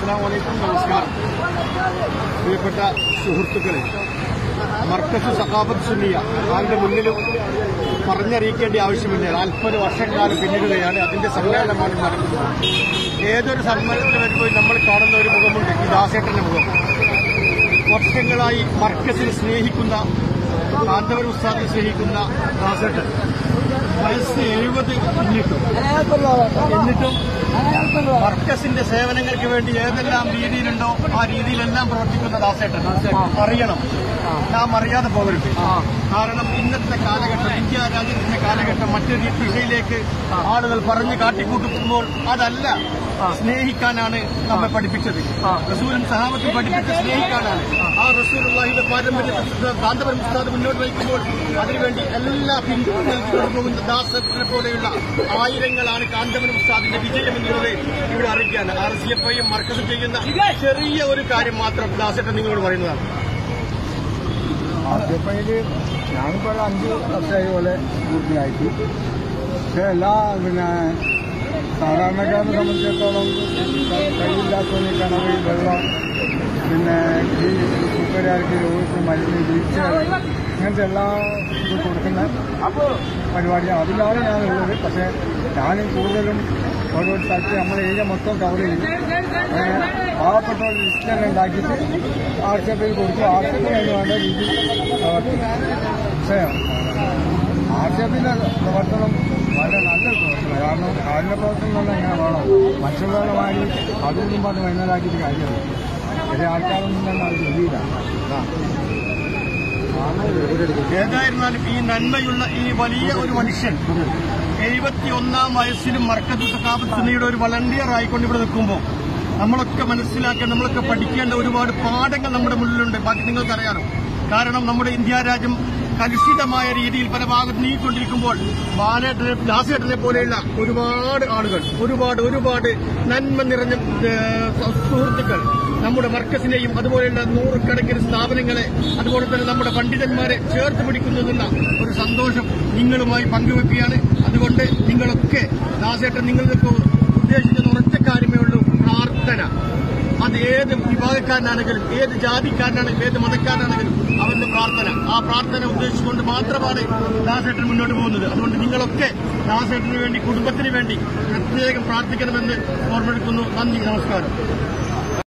അസ്സാം വലൈക്കും നമസ്കാരം പ്രിയപ്പെട്ട സുഹൃത്തുക്കളെ മർക്കസ് സഖാബത്ത് സുന്നിയ അതിന്റെ മുന്നിലും പറഞ്ഞറിയിക്കേണ്ട ആവശ്യമില്ല നാൽപ്പത് വർഷക്കാലം പിന്നിടുകയാണ് അതിന്റെ സമ്മേളനമാണ് നടക്കുന്നത് ഏതൊരു സമ്മേളനത്തിൽ വരുമ്പോൾ നമ്മൾ കാണുന്ന ഒരു മുഖമുണ്ട് ഈ ദാസേട്ടന്റെ മുഖം വർഷങ്ങളായി മർക്കസിനെ സ്നേഹിക്കുന്ന കാന്തവർ ഉസ്താദിനെ സ്നേഹിക്കുന്ന ദാസേട്ടൻ വയസ്സ് എഴുപത് പിന്നിട്ടു എന്നിട്ടും മർക്കസിന്റെ സേവനങ്ങൾക്ക് വേണ്ടി ഏതെല്ലാം രീതിയിലുണ്ടോ ആ രീതിയിലെല്ലാം പ്രവർത്തിക്കുന്ന ദാസേട്ടൻ അറിയണം നാം അറിയാതെ പോകരുത് കാരണം ഇന്നത്തെ കാലഘട്ടം ഇന്ത്യ രാജ്യത്തിന്റെ കാലഘട്ടം മറ്റൊരു ദിശയിലേക്ക് ആളുകൾ പറഞ്ഞു കാട്ടിക്കൂട്ടുമ്പോൾ അതല്ല സ്നേഹിക്കാനാണ് നമ്മെ പഠിപ്പിച്ചത് റസൂലും സഹാബത്തും പഠിപ്പിച്ച് സ്നേഹിക്കാനാണ് ആ റസൂലുള്ളാഹിയുടെ പാരമ്പര്യ കാന്തപുരം ഉസ്താദ് മുന്നോട്ട് വയ്ക്കുമ്പോൾ അതിനുവേണ്ടി എല്ലാ പിന്തുണ നൽകിക്കൊണ്ട് പോകുന്ന ദാസത്തിനെ പോലെയുള്ള ആയിരങ്ങളാണ് കാന്തപുരം ഉസ്താദിന്റെ വിജയം എന്നുള്ളത് ഇവിടെ അറിയിക്കുകയാണ് ആർ സി എഫ് ഐയും മർക്കസും ചെയ്യുന്ന ചെറിയ ഒരു കാര്യം മാത്രം ദാസേട്ടൻ നിങ്ങളോട് പറയുന്നതാണ് ആദ്യപ്പയില് ഞാനിപ്പോൾ ഒരു അഞ്ച് വർഷമായി പോലെ പൂർത്തിയായിട്ട് പക്ഷെ എല്ലാ പിന്നെ സാധാരണക്കാരനെ സംബന്ധിച്ചിടത്തോളം കയ്യില്ലാത്തവന് കിണറ് വെള്ളം പിന്നെ ഈ സൂപ്പരാർക്ക് രോഗിക്ക് മരുന്ന് വീഴ്ച ഇങ്ങനത്തെ എല്ലാ ഇതും കൊടുക്കുന്ന പരിപാടിയാണ് അതിലാണ് ഞാനുള്ളത് പക്ഷേ ഞാൻ കൂടുതലും ഓരോ സ്ഥലത്ത് നമ്മുടെ ഏരിയ മൊത്തം കവർ ചെയ്യും അങ്ങനെ പാവപ്പെട്ട ഒരു ലിസ്റ്റ് തന്നെ ഉണ്ടാക്കിയിട്ട് ആർഷപ്പിൽ കൊടുത്തു ആർഷപ്പിന് അതിന് വേണ്ട രീതിയിൽ പ്രവർത്തിക്കും പക്ഷേ ആർഷപ്പിന്റെ പ്രവർത്തനം വളരെ നല്ലൊരു പ്രവർത്തനം കാരണം കാരുണ്യ പ്രവർത്തനം തന്നെ എങ്ങനെ വേണം മറ്റുള്ളവരുടെ മാതിരി അതൊന്നും പറഞ്ഞ് വൈകുന്നേരമാക്കിയിട്ട് കാര്യമില്ല ചില ആൾക്കാരൊന്നും തന്നെ അത് ചെയ്യില്ല ഏതായിരുന്നാലും ഈ നന്മയുള്ള ഈ വലിയ ഒരു മനുഷ്യൻ എഴുപത്തിയൊന്നാം വയസ്സിലും മർക്കത്ത് സഖാബത്ത് സുന്നിയുടെ ഒരു വളണ്ടിയർ ആയിക്കൊണ്ട് ഇവിടെ നിൽക്കുമ്പോൾ നമ്മളൊക്കെ മനസ്സിലാക്കേണ്ട നമ്മളൊക്കെ പഠിക്കേണ്ട ഒരുപാട് പാഠങ്ങൾ നമ്മുടെ മുന്നിലുണ്ട് ബാക്കി നിങ്ങൾക്കറിയാലോ കാരണം നമ്മുടെ ഇന്ത്യ രാജ്യം കലുഷിതമായ രീതിയിൽ പല ഭാഗത്ത് നീങ്ങിക്കൊണ്ടിരിക്കുമ്പോൾ ബാലേട്ടനെ ദാസേട്ടനെ പോലെയുള്ള ഒരുപാട് ആളുകൾ ഒരുപാട് ഒരുപാട് നന്മ നിറഞ്ഞ ഏഹ്, സുഹൃത്തുക്കൾ നമ്മുടെ മർക്കസിനെയും അതുപോലെയുള്ള നൂറുകണക്കിന് സ്ഥാപനങ്ങളെ അതുപോലെ തന്നെ നമ്മുടെ പണ്ഡിതന്മാരെ ചേർത്ത് പിടിക്കുന്നതിനുള്ള ഒരു സന്തോഷം നിങ്ങളുമായി പങ്കുവെക്കുകയാണ് അതുകൊണ്ട് നിങ്ങളൊക്കെ ദാസേട്ടൻ നിങ്ങൾക്ക് ഉദ്ദേശിക്കുന്ന ഉറച്ച കാര്യമേ ഉള്ളൂ പ്രാർത്ഥന അത് ഏത് വിഭാഗക്കാരനാണെങ്കിലും ഏത് ജാതിക്കാരനാണെങ്കിലും ഏത് മതക്കാരനാണെങ്കിലും അവന്റെ പ്രാർത്ഥന ആ പ്രാർത്ഥന ഉദ്ദേശിച്ചുകൊണ്ട് മാത്രമാണ് ദാസേട്ടൻ മുന്നോട്ട് പോകുന്നത് അതുകൊണ്ട് നിങ്ങളൊക്കെ ദാസേട്ടന് വേണ്ടി കുടുംബത്തിന് വേണ്ടി പ്രത്യേകം പ്രാർത്ഥിക്കണമെന്ന് ഓർമ്മെടുക്കുന്നു നന്ദി നമസ്കാരം